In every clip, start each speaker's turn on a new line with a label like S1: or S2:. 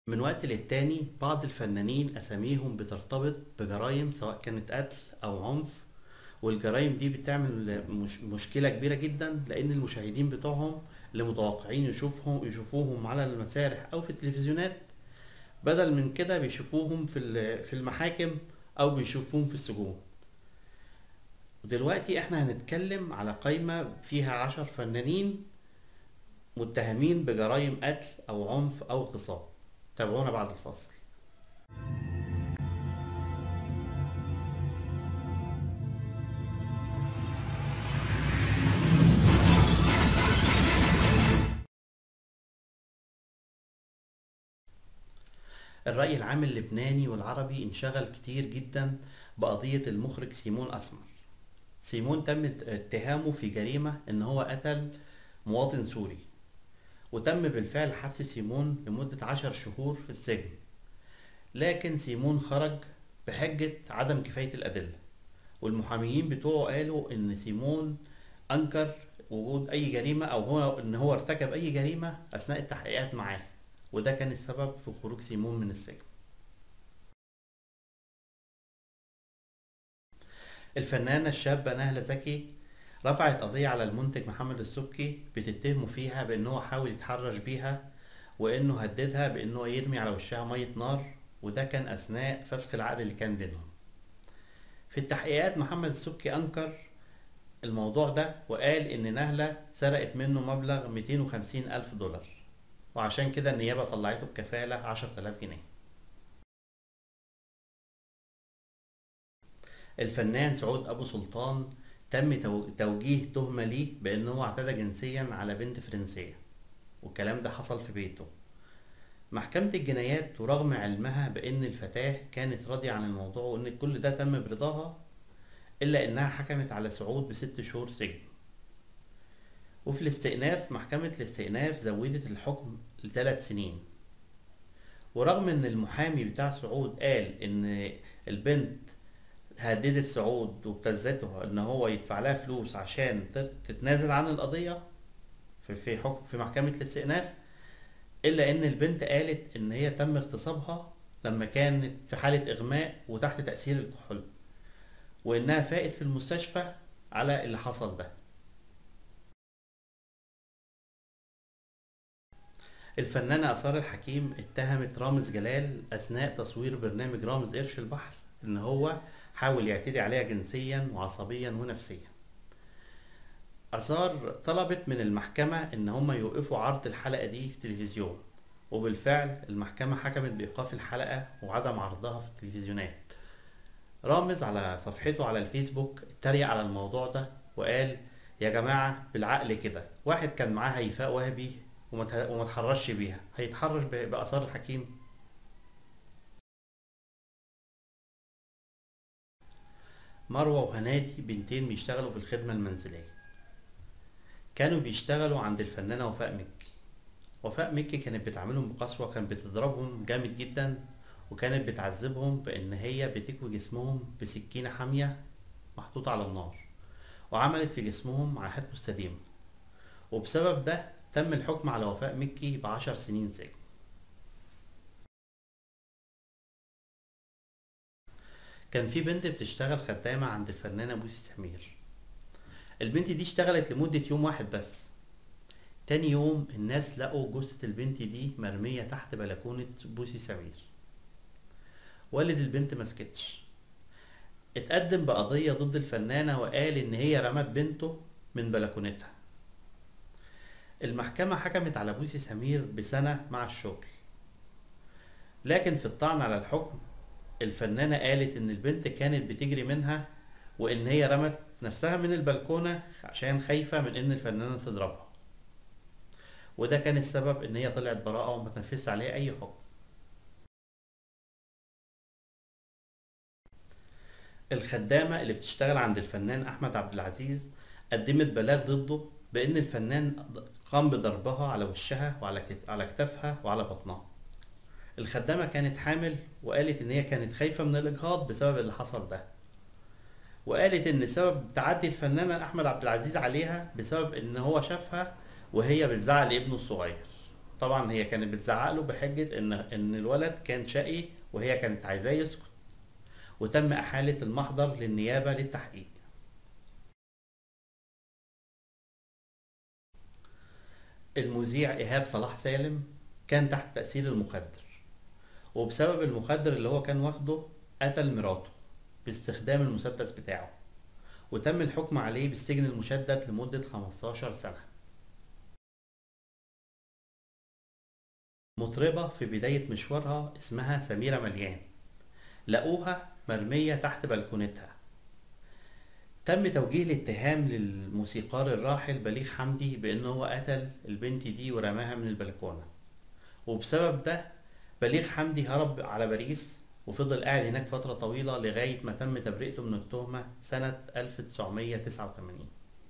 S1: من وقت للتاني بعض الفنانين أساميهم بترتبط بجرائم سواء كانت قتل أو عنف والجرائم دي بتعمل مش مشكلة كبيرة جدا لأن المشاهدين بتوعهم اللي متوقعين يشوفهم يشوفوهم على المسارح أو في التلفزيونات بدل من كده بيشوفوهم في ال- في المحاكم أو بيشوفوهم في السجون ودلوقتي احنا هنتكلم على قائمة فيها عشر فنانين متهمين بجرائم قتل أو عنف أو اغتصاب تابعونا بعد الفاصل الرأي العام اللبناني والعربي انشغل كتير جدا بقضية المخرج سيمون أسمر سيمون تم اتهامه في جريمة ان هو قتل مواطن سوري وتم بالفعل حبس سيمون لمدة عشر شهور في السجن لكن سيمون خرج بحجة عدم كفاية الأدلة والمحاميين بتوعه قالوا ان سيمون انكر وجود اي جريمة او هو ان هو ارتكب اي جريمة اثناء التحقيقات معاه وده كان السبب في خروج سيمون من السجن الفنانة الشابة نهلة زكي رفعت قضية على المنتج محمد السبكي بتتهمه فيها بأنه حاول يتحرش بيها وإنه هددها بأنه يرمي على وشها مية نار وده كان أثناء فسخ العقد اللي كان بينهم في التحقيقات محمد السبكي أنكر الموضوع ده وقال إن نهلة سرقت منه مبلغ 250 ألف دولار وعشان كده النيابة طلعته بكفالة 10000 جنيه الفنان سعود أبو سلطان تم تو- توجيه تهمة ليه بأنه اعتدى جنسيا على بنت فرنسية والكلام ده حصل في بيته محكمة الجنايات ورغم علمها بأن الفتاة كانت راضية عن الموضوع وأن كل ده تم برضاها إلا أنها حكمت على سعود بست شهور سجن وفي الاستئناف محكمة الاستئناف زودت الحكم لثلاث سنين ورغم ان المحامي بتاع سعود قال ان البنت هددت سعود وابتزته ان هو يدفع لها فلوس عشان ت- تتنازل عن القضية في في حكم في محكمة الاستئناف الا ان البنت قالت ان هي تم اغتصابها لما كانت في حالة اغماء وتحت تأثير الكحول وانها فاقت في المستشفى على اللي حصل ده الفنانة آثار الحكيم اتهمت رامز جلال أثناء تصوير برنامج رامز قرش البحر إن هو حاول يعتدي عليها جنسيا وعصبيا ونفسيا آثار طلبت من المحكمة إن هم يوقفوا عرض الحلقة دي في التلفزيون وبالفعل المحكمة حكمت بإيقاف الحلقة وعدم عرضها في التلفزيونات رامز على صفحته على الفيسبوك اتريق على الموضوع ده وقال يا جماعة بالعقل كده واحد كان معاه هيفاء وهبي وما ته- وما اتحرش بيها هيتحرش ب- بآثار الحكيم مروة وهنادي بنتين بيشتغلوا في الخدمة المنزلية كانوا بيشتغلوا عند الفنانة وفاء مكي وفاء مكي كانت بتعاملهم بقسوة كانت بتضربهم جامد جدا وكانت بتعذبهم بإن هي بتكوي جسمهم بسكينة حامية محطوطة على النار وعملت في جسمهم عاهات مستديمة وبسبب ده تم الحكم على وفاء مكي بعشر سنين سجن كان في بنت بتشتغل خدامة عند الفنانة بوسي سمير البنت دي اشتغلت لمدة يوم واحد بس تاني يوم الناس لقوا جثة البنت دي مرمية تحت بلكونة بوسي سمير والد البنت مسكتش اتقدم بقضية ضد الفنانة وقال إن هي رمت بنته من بلكونتها المحكمة حكمت على بوسي سمير بسنة مع الشغل لكن في الطعن على الحكم الفنانة قالت إن البنت كانت بتجري منها وإن هي رمت نفسها من البلكونة عشان خايفة من إن الفنانة تضربها وده كان السبب إن هي طلعت براءة وما تنفذش عليها أي حكم الخدامة اللي بتشتغل عند الفنان أحمد عبد العزيز قدمت بلاغ ضده بأن الفنان قام بضربها على وشها وعلى كت- على كتافها وعلى بطنها الخدامة كانت حامل وقالت إن هي كانت خايفة من الإجهاض بسبب اللي حصل ده وقالت إن سبب تعدي الفنان أحمد عبد العزيز عليها بسبب إن هو شافها وهي بتزعق لابنه الصغير طبعا هي كانت بتزعق له بحجة ان ان الولد كان شقي وهي كانت عايزاه يسكت وتم احالة المحضر للنيابة للتحقيق المذيع ايهاب صلاح سالم كان تحت تأثير المخدر وبسبب المخدر اللي هو كان واخده قتل مراته باستخدام المسدس بتاعه وتم الحكم عليه بالسجن المشدد لمدة 15 سنة مطربة في بداية مشوارها اسمها سميرة مليان لقوها مرمية تحت بلكونتها تم توجيه الاتهام للموسيقار الراحل بليغ حمدي بأنه هو قتل البنت دي ورماها من البلكونة وبسبب ده بليغ حمدي هرب على باريس وفضل قاعد هناك فترة طويلة لغاية ما تم تبرئته من التهمة سنة 1989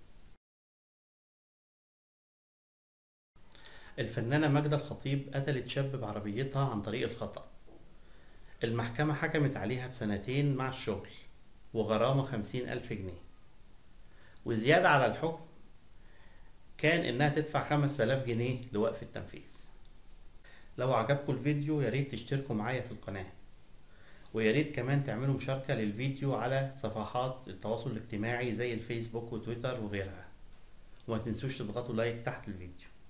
S1: الفنانة ماجدة الخطيب قتلت شاب بعربيتها عن طريق الخطأ المحكمة حكمت عليها بسنتين مع الشغل وغرامة خمسين ألف جنيه وزيادة على الحكم كان إنها تدفع خمس آلاف جنيه لوقف التنفيذ لو عجبكم الفيديو ياريت تشتركوا معايا في القناة وياريت كمان تعملوا مشاركة للفيديو على صفحات التواصل الاجتماعي زي الفيسبوك وتويتر وغيرها وما تنسوش تضغطوا لايك تحت الفيديو